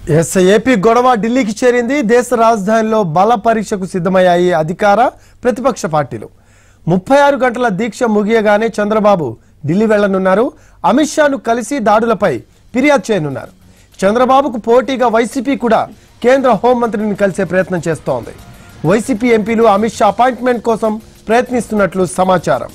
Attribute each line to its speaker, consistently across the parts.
Speaker 1: Yes AP గొడవ ఢిల్లీకి చేరింది దేశ రాజధానిలో బల పరీక్షకు సిద్ధమయ్యాయి అధికార ప్రతిపక్ష పార్టీలు ముప్పై ఆరు గంటల దీక్ష ముగియగానే చంద్రబాబు ఢిల్లీ వెళ్లనున్నారు అమిత్ షాను కలిసి దాడులపై ఫిర్యాదు చేయనున్నారు చంద్రబాబుకు పోటీగా వైసీపీ కూడా కేంద్ర హోంమంత్రిని కలిసే ప్రయత్నం చేస్తోంది వైసీపీ ఎంపీలు అమిత్ షా అపాయింట్మెంట్ కోసం ప్రయత్నిస్తున్నట్లు సమాచారం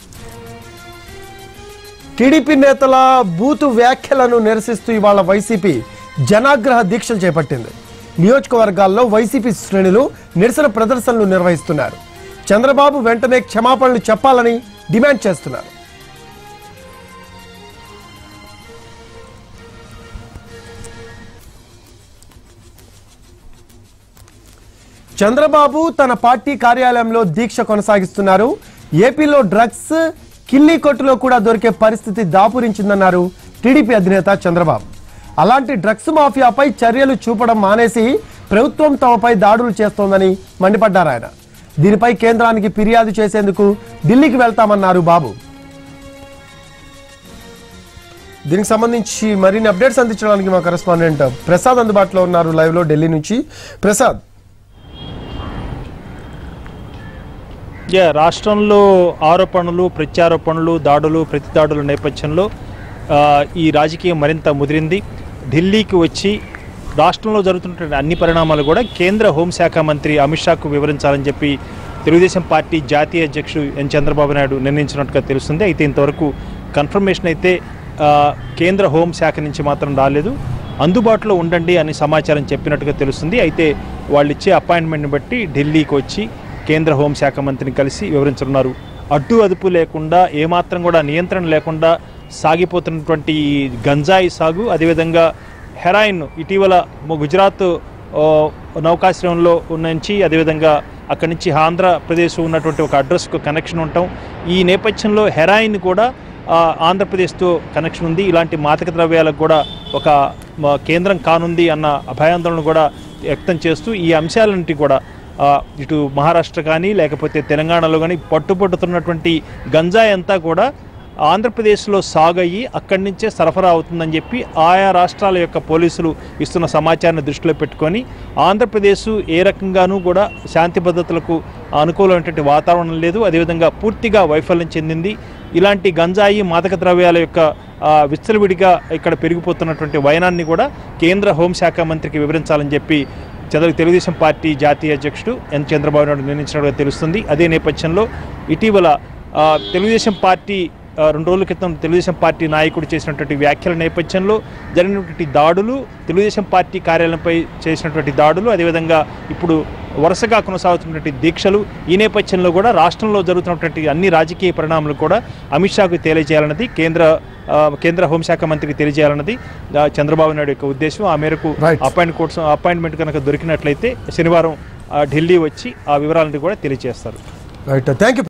Speaker 1: టీడీపీ నేతల బూతు వ్యాఖ్యలను నిరసిస్తూ ఇవాళ వైసీపీ జనాగ్రహ దీక్షలు చేపట్టింది నియోజకవర్గాల్లో వైసీపీ శ్రేణులు నిరసన ప్రదర్శనలు నిర్వహిస్తున్నారు చంద్రబాబు వెంటనే క్షమాపణలు చెప్పాలని డిమాండ్ చేస్తున్నారు చంద్రబాబు తన పార్టీ కార్యాలయంలో దీక్ష కొనసాగిస్తున్నారు ఏపీలో డ్రగ్స్ కిల్లీ కొట్టులో కూడా దొరికే పరిస్థితి దాపురించిందన్నారు టీడీపీ అధినేత చంద్రబాబు అలాంటి డ్రగ్స్ మాఫియాపై చర్యలు చూపడం మానేసి ప్రభుత్వం తమపై దాడులు చేస్తోందని మండిపడ్డారు ఆయన దీనిపై కేంద్రానికి ఫిర్యాదు చేసేందుకు ఢిల్లీకి వెళ్తామన్నారు బాబు దీనికి సంబంధించి మరిన్ని అప్డేట్స్ అందించడానికి మా కరెస్పాండెంట్ ప్రసాద్ అందుబాటులో ఉన్నారు లైవ్ లో ఢిల్లీ నుంచి ప్రసాద్
Speaker 2: యా రాష్ట్రంలో ఆరోపణలు ప్రత్యారోపణలు దాడులు ప్రతి దాడుల నేపథ్యంలో ఆ, ఈ రాజకీయం మరింత ముదిరింది ఢిల్లీకి వచ్చి రాష్ట్రంలో జరుగుతున్నటువంటి అన్ని పరిణామాలు కూడా కేంద్ర హోంశాఖ మంత్రి అమిత్ షాకు వివరించాలని చెప్పి తెలుగుదేశం పార్టీ జాతీయ అధ్యక్షుడు ఎన్ చంద్రబాబు నాయుడు నిర్ణయించినట్టుగా తెలుస్తుంది అయితే ఇంతవరకు కన్ఫర్మేషన్ అయితే ఆ, కేంద్ర హోంశాఖ నుంచి మాత్రం రాలేదు అందుబాటులో ఉండండి అని సమాచారం చెప్పినట్టుగా తెలుస్తుంది అయితే వాళ్ళు ఇచ్చే అపాయింట్మెంట్ని బట్టి ఢిల్లీకి వచ్చి కేంద్ర హోంశాఖ మంత్రిని కలిసి వివరించనున్నారు అడ్డు అదుపు లేకుండా ఏమాత్రం కూడా నియంత్రణ లేకుండా సాగిపోతున్నటువంటి ఈ గంజాయి సాగు అదేవిధంగా హెరాయిన్ ఇటీవల ము- గుజరాత్ ఆ, నౌకాశ్రయంలో నుంచి అదేవిధంగా అక్కడి నుంచి ఆంధ్రప్రదేశ్ ఉన్నటువంటి ఒక అడ్రస్కు కనెక్షన్ ఉంటాం ఈ నేపథ్యంలో హెరాయిన్ కూడా ఆ, ఆంధ్రప్రదేశ్తో కనెక్షన్ ఉంది ఇలాంటి మాదక ద్రవ్యాలకు కూడా ఒక మ, కేంద్రం కానుంది అన్న భయాందోళన కూడా వ్యక్తం చేస్తూ ఈ అంశాలన్నింటి కూడా ఆ, ఇటు మహారాష్ట్ర కానీ లేకపోతే తెలంగాణలో కానీ పట్టుపట్టుతున్నటువంటి గంజాయి అంతా కూడా ఆంధ్రప్రదేశ్లో సాగయ్యి అక్కడి నుంచే సరఫరా అవుతుందని చెప్పి ఆయా రాష్ట్రాల యొక్క పోలీసులు ఇస్తున్న సమాచారాన్ని దృష్టిలో పెట్టుకొని ఆంధ్రప్రదేశ్ ఏ రకంగానూ కూడా శాంతి భద్రతలకు అనుకూలమైనటువంటి వాతావరణం లేదు అదేవిధంగా పూర్తిగా వైఫల్యం చెందింది ఇలాంటి గంజాయి మాదక ద్రవ్యాల యొక్క ఆ, విచ్చలవిడిగా ఇక్కడ పెరిగిపోతున్నటువంటి వైనాన్ని కూడా కేంద్ర హోంశాఖ మంత్రికి వివరించాలని చెప్పి చంద్ర తెలుగుదేశం పార్టీ జాతీయ అధ్యక్షుడు ఎన్ చంద్రబాబు నాయుడు నిర్ణయించినట్టుగా తెలుస్తుంది అదే నేపథ్యంలో ఇటీవల ఆ, తెలుగుదేశం పార్టీ ఆ, రెండు రోజుల క్రితం తెలుగుదేశం పార్టీ నాయకుడు చేసినటువంటి వ్యాఖ్యల నేపథ్యంలో జరిగినటువంటి దాడులు తెలుగుదేశం పార్టీ కార్యాలయంపై చేసినటువంటి దాడులు అదేవిధంగా ఇప్పుడు వరుసగా కొనసాగుతున్నటువంటి దీక్షలు ఈ నేపథ్యంలో కూడా రాష్ట్రంలో జరుగుతున్నటువంటి అన్ని రాజకీయ పరిణామాలు కూడా అమిత్ షాకు తెలియజేయాలన్నది కేంద్ర ఆ, కేంద్ర హోంశాఖ మంత్రికి తెలియజేయాలన్నది ఆ, చంద్రబాబు నాయుడు యొక్క ఉద్దేశం ఆ మేరకు
Speaker 1: Right.
Speaker 2: అపాయింట్ కోసం అపాయింట్మెంట్ కనుక దొరికినట్లయితే శనివారం ఆ, ఢిల్లీ వచ్చి ఆ వివరాలను కూడా తెలియజేస్తారు
Speaker 1: రైట్ థ్యాంక్ యూ